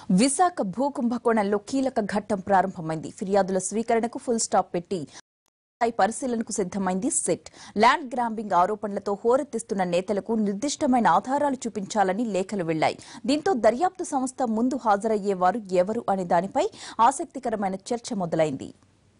విశాఖ భూ కుంభకోణంలో కీలక ఘట్టం ప్రారంభమైంది ఫిర్యాదుల స్వీకరణకు ఫుల్ స్టాప్ పెట్టి స్థాయి పరిశీలనకు సిద్దమైంది సిట్ ల్యాండ్ గ్రాంబింగ్ ఆరోపణలతో హోరెత్తిస్తున్న నేతలకు నిర్దిష్టమైన ఆధారాలు చూపించాలని లేఖలు వెళ్లాయి దీంతో దర్యాప్తు సంస్థ ముందు హాజరయ్యేవారు ఎవరు అనే దానిపై ఆసక్తికరమైన చర్చ మొదలైంది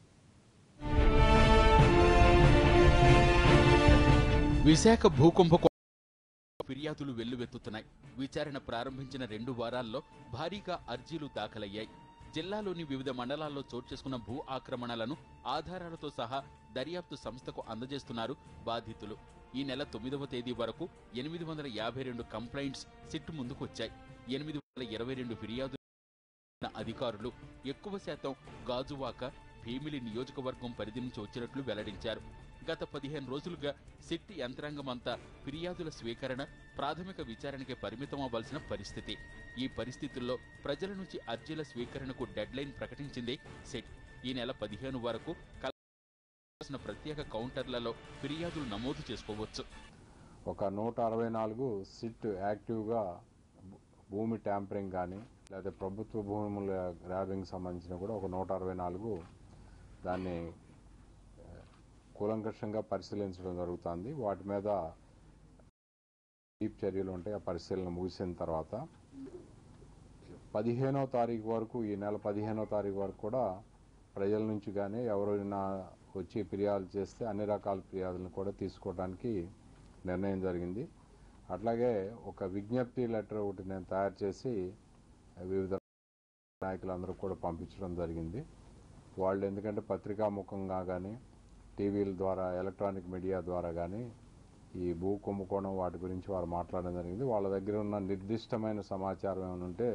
విశాఖ భూకుంభకో ఫిర్యాదులు వెల్లువెత్తుతున్నాయి విచారణ ప్రారంభించిన రెండు వారాల్లో భారీగా అర్జీలు దాఖలయ్యాయి జిల్లాలోని వివిధ మండలాల్లో చోటు చేసుకున్న భూ ఆక్రమణలను ఆధారాలతో సహా దర్యాప్తు సంస్థకు అందజేస్తున్నారు బాధితులు ఈ నెల తొమ్మిదవ తేదీ వరకు ఎనిమిది వందల యాభై రెండు కంప్లైంట్స్ సిట్ ముందుకు వచ్చాయి ఎనిమిది వందల ఇరవై రెండు ఫిర్యాదులు ఉన్న అధికారులు ఎక్కువ శాతం గాజువాక భీమిలి నియోజకవర్గం పరిధి నుంచి వచ్చినట్లు వెల్లడించారు గత పదిహేను రోజులుగా సిట్ యంత్రాంగం అంతా ఫిర్యాదుల స్వీకరణ ప్రాథమిక విచారణకే పరిమితం అవ్వాల్సిన పరిస్థితి ఈ పరిస్థితుల్లో ప్రజల నుంచి అర్జీల స్వీకరణకు డెడ్ లైన్ ప్రకటించింది సిట్ ఈ నెల పదిహేను వరకు కల్పించిన ప్రత్యేక కౌంటర్లలో ఫిర్యాదులు నమోదు చేసుకోవచ్చు ఒక నూట అరవై నాలుగు సిట్ యాక్టివ్గా భూ- భూమి ట్యాంపరింగ్ కానీ లేదా ప్రభుత్వ భూముల గ్రాబింగ్ సంబంధించిన కూడా ఒక నూట అరవై నాలుగు దాన్ని ఆ, కూలంకషంగా పరిశీలించడం జరుగుతుంది వాటి మీద డీప్ చర్యలు ఉంటాయి ఆ పరిశీలన ముగిసిన తర్వాత పదిహేనో తారీఖు వరకు ఈ నెల పదిహేనో తారీఖు వరకు కూడా ప్రజల నుంచి కానీ ఎవరైనా వచ్చి ఫిర్యాదు చేస్తే అన్ని రకాల ఫిర్యాదులను కూడా తీసుకోవడానికి నిర్ణయం జరిగింది అట్లాగే ఒక విజ్ఞప్తి లెటర్ ఒకటి నేను తయారు చేసి వివిధ నాయకులందరూ కూడా పంపించడం జరిగింది వాళ్ళు ఎందుకంటే పత్రికాముఖంగా కానీ టీవీల ద్వారా ఎలక్ట్రానిక్ మీడియా ద్వారా కానీ ఈ భూ కుంభకోణం వాటి గురించి వారు మాట్లాడడం జరిగింది వాళ్ళ దగ్గర ఉన్న నిర్దిష్టమైన సమాచారం ఏమైనా ఉంటే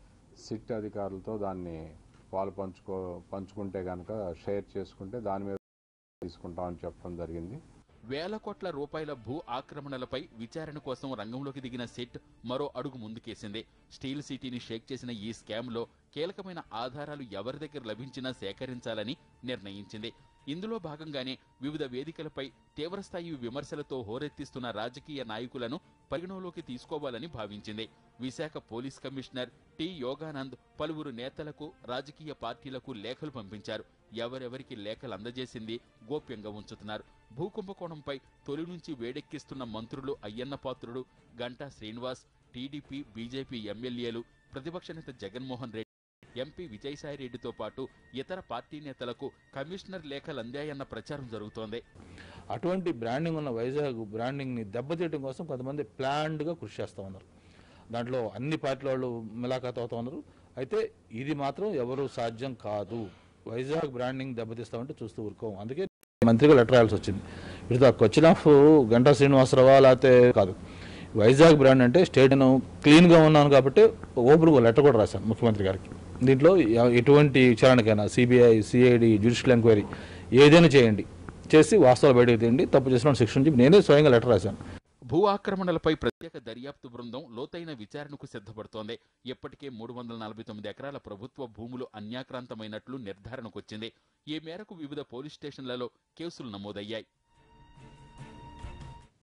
సిట్ అధికారులతో దాన్ని పాలు పంచుకో పంచుకుంటే కనుక షేర్ చేసుకుంటే దాని మీద తీసుకుంటామని చెప్పడం జరిగింది వేల కోట్ల రూపాయల భూ ఆక్రమణలపై విచారణ కోసం రంగంలోకి దిగిన సెట్ మరో అడుగు ముందుకేసింది స్టీల్ సిటీని షేక్ చేసిన ఈ స్కామ్లో కీలకమైన ఆధారాలు ఎవరి దగ్గర లభించినా సేకరించాలని నిర్ణయించింది ఇందులో భాగంగానే వివిధ వేదికలపై తీవ్రస్థాయి విమర్శలతో హోరెత్తిస్తున్న రాజకీయ నాయకులను పరిగణలోకి తీసుకోవాలని భావించింది Visakha police commissioner T Yoganand పలువురు నేతలకు రాజకీయ పార్టీలకు లేఖలు పంపించారు ఎవరెవరికి లేఖలు అందజేసింది గోప్యంగా ఉంచుతున్నారు భూకుంభకోణంపై తొలి నుంచి వేడెక్కిస్తున్న మంత్రులు అయ్యన్న పాత్రుడు గంటా శ్రీనివాస్ టీడీపీ బీజేపీ ఎమ్మెల్యేలు ప్రతిపక్ష నేత జగన్మోహన్ రెడ్డి ఎంపీ విజయసాయిరెడ్డితో పాటు ఇతర పార్టీ నేతలకు కమిషనర్ లేఖలు అందాయన్న ప్రచారం జరుగుతోంది అటువంటి బ్రాండింగ్ ఉన్న వైజాగ్ బ్రాండింగ్ని దెబ్బతీయడం కోసం కొంతమంది ప్లాన్డ్గా కృషి చేస్తూ ఉన్నారు దాంట్లో అన్ని పార్టీల వాళ్ళు మిలాఖాత్ అవుతూ ఉన్నారు అయితే ఇది మాత్రం ఎవరు సాధ్యం కాదు వైజాగ్ బ్రాండింగ్ దెబ్బతీస్తామంటే చూస్తూ ఊరుకోం అందుకే మంత్రిగా లెటర్ రాయాల్సి వచ్చింది ఇటు ద క్వశ్చన్ ఆఫ్ గంటా శ్రీనివాసరావా లేకపోతే కాదు వైజాగ్ బ్రాండ్ అంటే స్టేట్ నేను క్లీన్గా ఉన్నాను కాబట్టి ఓపెన్గా లెటర్ కూడా రాశాను ముఖ్యమంత్రి గారికి దీంట్లో ఎ- ఎటువంటి విచారణకైనా సిబిఐ సిఐడి జ్యుడిషియల్ ఎంక్వైరీ ఏదైనా చేయండి చేసి వాస్తవాలు బయటకు తీయండి తప్పు చేసిన శిక్ష నుంచి నేనే స్వయంగా లెటర్ రాశాను భూ ఆక్రమణలపై ప్రత్యేక దర్యాప్తు బృందం లోతైన విచారణకు సిద్ధపడుతోంది ఇప్పటికే మూడు వందల నలభై తొమ్మిది ఎకరాల ప్రభుత్వ భూములు అన్యాక్రాంతమైనట్లు నిర్ధారణకొచ్చింది ఈ మేరకు వివిధ పోలీస్ స్టేషన్లలో కేసులు నమోదయ్యాయి